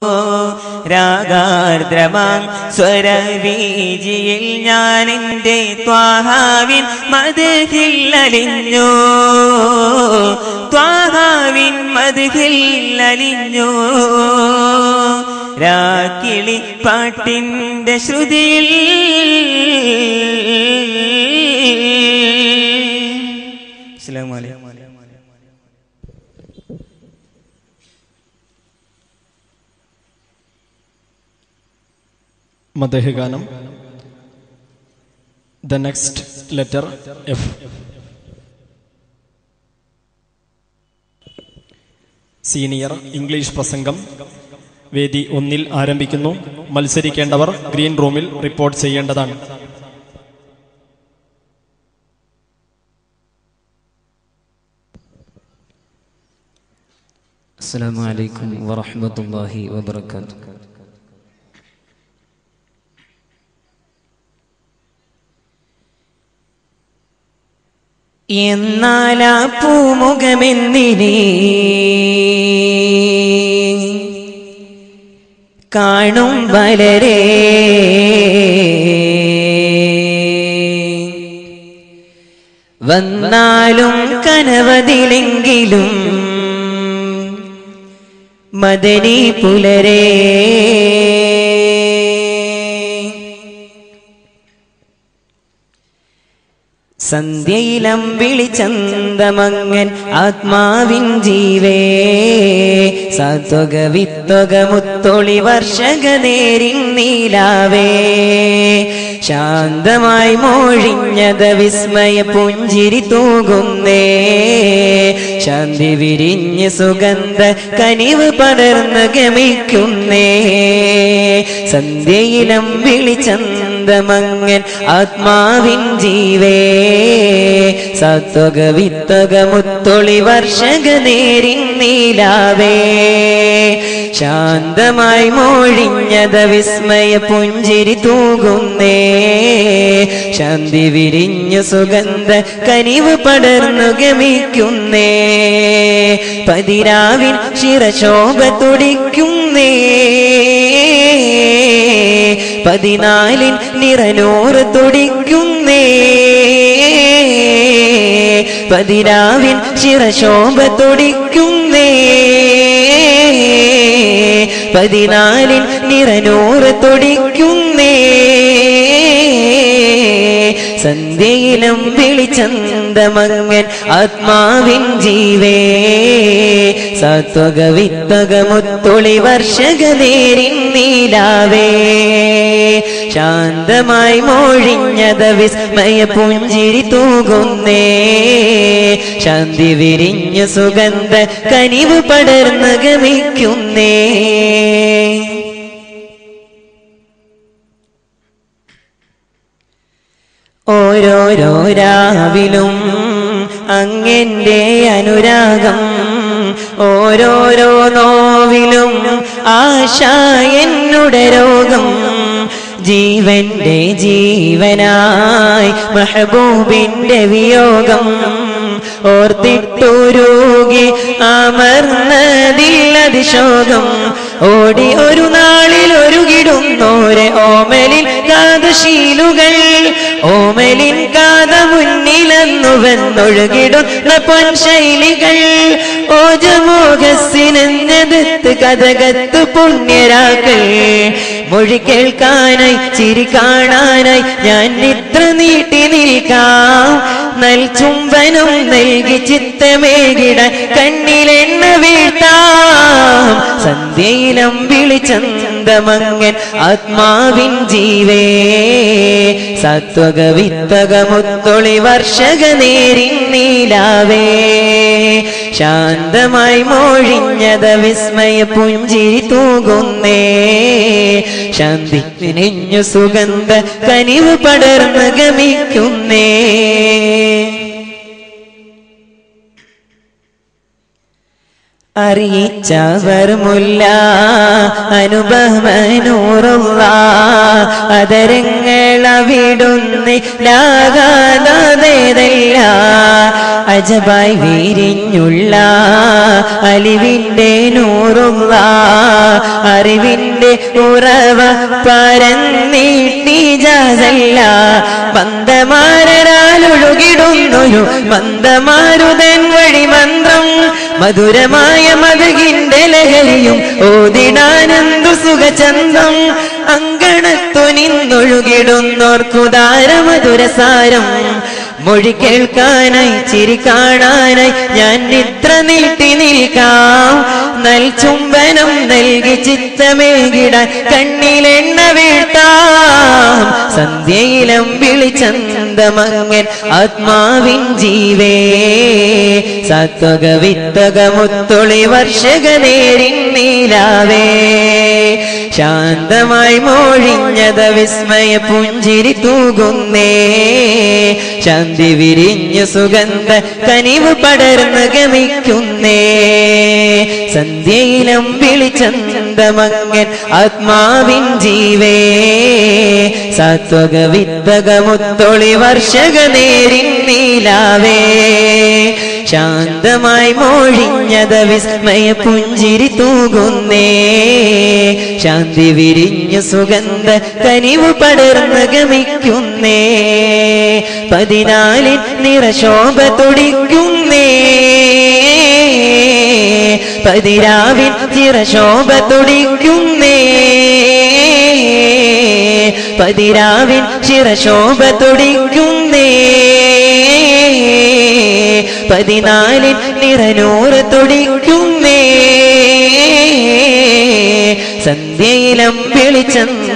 രാഗാർദ്രമാം സ്വരവീജിയിൽ ഞാൻ എൻ്റെ ത്വാഹാവിൻ മതിൽ അലിഞ്ഞു ത്വാഹാവിൻ മതിൽ അലിഞ്ഞു രാക്കിളി പാട്ടിൻ്റെ ശ്രുതിയിൽ അസ്സലാമു അലൈക്കും മദേഹഗാനം the next letter F senior English പ്രസംഗം വേദി ഒന്നിൽ ആരംഭിക്കുന്നു മത്സരിക്കേണ്ടവർ ഗ്രീൻ റൂമിൽ റിപ്പോർട്ട് ചെയ്യേണ്ടതാണ് السلام عليكم ورحمة الله وبركاته എന്നാലാ പൂമുഖമെന്നിനെ കാണും വലരേ വന്നാലും കനവതിലെങ്കിലും മദനി പുലരേ സന്ധ്യയിലം വിളിച്ചന്തമങ്ങൻ ആത്മാവിൻ ജീവേ സത്വക വിത്വക മുത്തൊളി വർഷക നേരിൻ നീലാവേ ശാന്തമായി മോഴിഞ്ഞത് വിസ്മയ പുഞ്ചിരി തൂകുന്നേ ശാന്തി വിരിഞ്ഞ് സുഗന്ധ കനിവ് പടർന്ന് ഗമിക്കുന്നേ സന്ധ്യയിലം വിളിച്ചന്തമങ്ങൻ ആത്മാവിൻ ജീവേ സത്വക വിത്വക മുത്തൊളി വർഷക നേരിൻ നീലാവേ ശാന്തമായി മോഴിഞ്ഞത് വിസ്മയ പുഞ്ചിരി തൂകുന്നേ ശാന്തി വിരിഞ്ഞു സുഗന്ധ കനിവ് പടർന്നു ഗമിക്കുന്നേ പതിരാവിൻ ശിരശോഭ തുടിക്കുന്നേ പതിനാലിൻ നിറനൂറ് തുടിക്കുന്നേ പതിരാവിൻ ശിരശോഭ തുടിക്കുന്നേ പതിനാലിൻ നിറനൂറ് തുടിക്കുന്നേ സന്ധ്യയിലും വിളിച്ചന്തമങ്ങൻ ആത്മാവിൻ ജീവേ സത്വക വിത്വക മുത്തൊളി വർഷക നേരിൻ നീലാവേ ശാന്തമായി മോഴിഞ്ഞത വിസ്മയ പുഞ്ചിരി തൂകുന്നേ ശാന്തി വിരിഞ്ഞു സുഗന്ധ കനിവ് പടർന്ന് ഗമിക്കുന്നേ ഓരോരോ രാവിലും അങ്ങെന്റെ അനുരാഗം ഓരോരോ നോവിലും ആശ എന്നുടെ രോഗം ജീവന്റെ ജീവനായി മെഹബൂബിന്റെ വിയോഗം ഓർത്തിട്ടുരുകി അമർന്നതില്ലതി ശോകം ഓടി ഒരു നാളിൽ ഒരുകിടുന്നോരെ ഓമലിൻ കാതശീലുകൾ ഓമലിൻ കാത മുന്നിലെന്നുവെന്നൊഴുകിടുന്ന പൊൻശൈലികൾ ഓജമോഹസിനെന്നെടുത്ത് കഥകത്ത് പുണ്യരാക്കൾ മൊഴി കേൾക്കാനായി ചിരി കാണാനായി ഞാൻ നിദ്ര നീട്ടി നിൽക്കാം നൽ ചുംബനം നൽകി ചിത്തമേകിടാൻ കണ്ണിലെണ്ണ വീഴ്ത്താം സന്ധ്യയിലം വിളിച്ചന്തമങ്ങൻ ആത്മാവിൻ ജീവേ സത്വക വിത്തക മുത്തൊളി വർഷക നേരിൻ നീലാവേ ശാന്തമായി മോഴിഞ്ഞത വിസ്മയ പുഞ്ചിരി തൂകുന്നേ ശാന്തി വിനിഞ്ഞു സുഗന്ധ കനിവ് പടർന്ന് ഗമിക്കുന്നേ അറിയിച്ചവർ മുല്ല അനുഭവനൂറുള്ള അതരങ്ങളവിടുന്നില്ലാകാതേതല്ല അജബായി വിരിഞ്ഞുള്ള അലിവിന്റെ നൂറുള്ള അറിവിന്റെ ഉറവ പരന്നീട്ടി ജാസല്ല ബന്ധമാരൊഴുകിടുന്നൊരു ബന്ധമാരുതൻ വഴി മന്ത്രം മധുരമായ മധുകിന്റെ ലഹരിയും ഓതിടാനന്ദു സുഖചന്തം അങ്കണത്തു നിന്നൊഴുകിടുന്നോർക്കുദാര മധുരസാരം മൊഴി കേൾക്കാനായി ചിരി കാണാനായി ഞാൻ നിദ്ര നീട്ടി നിൽക്കാം നൽ ചുംബനം നൽകി ചിത്തമേകിടാൻ കണ്ണിലെണ്ണ വീഴ്ത്താം സന്ധ്യയിലം വിളിച്ചന്തമങ്ങൻ ആത്മാവിൻ ജീവേ സത്വക വിത്തക മുത്തൊളി വർഷക നേരിൻ നീലാവേ ശാന്തമായി മോഴിഞ്ഞത വിസ്മയ പുഞ്ചിരി തൂകുന്നേ ശാന്തി വിരിഞ്ഞു സുഗന്ധ കനിവ് പടർന്ന് ഗമിക്കുന്നേ സന്ധ്യയിലും വിളിച്ചന്തമങ്ങൻ ആത്മാവിൻ ജീവേ സത്വക വിത്തക മുത്തൊളി വർഷക നേരിൻ നീലാവേ ശാന്തമായി മോഴിഞ്ഞത വിസ്മയ പുഞ്ചിരി തൂകുന്നേ ശാന്തി വിരിഞ്ഞു സുഗന്ധ കനിവ് പടർന്ന് ഗമിക്കുന്നേ പതിനാലിൽ നിറശോഭ തുടിക്കുന്നേ പതിരാവിൻ ചിറശോഭ തുടിക്കുന്നേ പതിരാവിൻ ചിറശോഭ തുടിക്കുന്നേ പതിനാലിൽ നിറനൂറ് തുടിക്കുന്നേ സന്ധ്യയിലം വിളിച്ചെന്ന